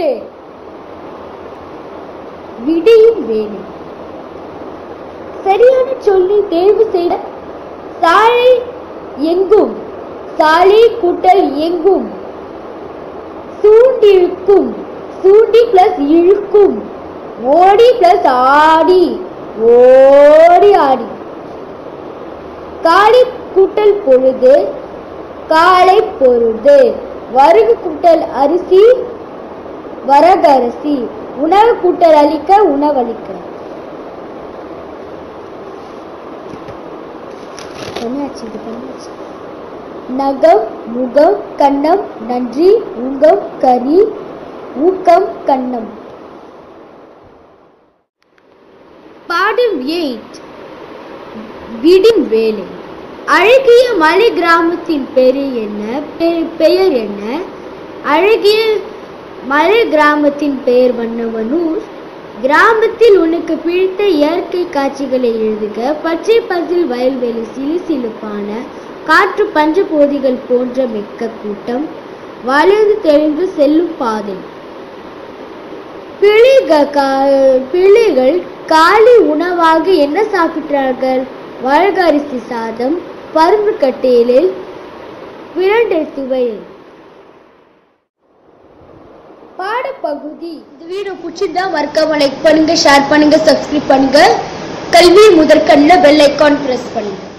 எட்டு விடியும் வேலை சரியான சொல்லி தேர்வு செய்த சாலை எங்கும் சாலை கூட்டல் எங்கும் சூண்டிழுக்கும் சூண்டி பிளஸ் இழுக்கும் ஓடி பிளஸ் ஆடி ஓடி ஆடி காலை கூட்டல் பொழுது காலை பொழுது வருகு கூட்டல் அரிசி வரகரிசி உணவு கூட்டல் அளிக்க உணவளிக்க பண்ணியாச்சு இது பண்ணியாச்சு நகம் முகம் கன்னம் நன்றி உங்கம் கரி ஊக்கம் கன்னம் பாடம் எயிட் விடின் வேலை அழகிய மலை கிராமத்தின் பெரு என்ன பெ- பெயர் என்ன அழகிய மலை கிராமத்தின் பெயர் வண்ணவனூர் கிராமத்தில் உனக்கு பிடித்த இயற்கை காட்சிகளை எழுதுக பச்சை பசில் வயல்வெளி சிலு சிலுப்பான காற்று பஞ்சபோதிகள் போன்ற மிக்க கூட்டம் வளைந்து தெளிந்து செல்லும் பாதை பிள்ளைக- கா- பிள்ளைகள் காலை உணவாக என்ன சாப்பிட்டார்கள் வழகரிசி சாதம் பருப்பு கட்டையிலில் பிரண்டை துவையல் பாடப்பகுதி இந்த வீடியோ பிடிச்சிருந்தா மறக்காம லைக் பண்ணுங்க ஷேர் பண்ணுங்க சப்ஸ்கிரைப் பண்ணுங்க கல்வி முதற்கண்ணில் பெல் ஐக்கான் பிரஸ் பண்ணுங்க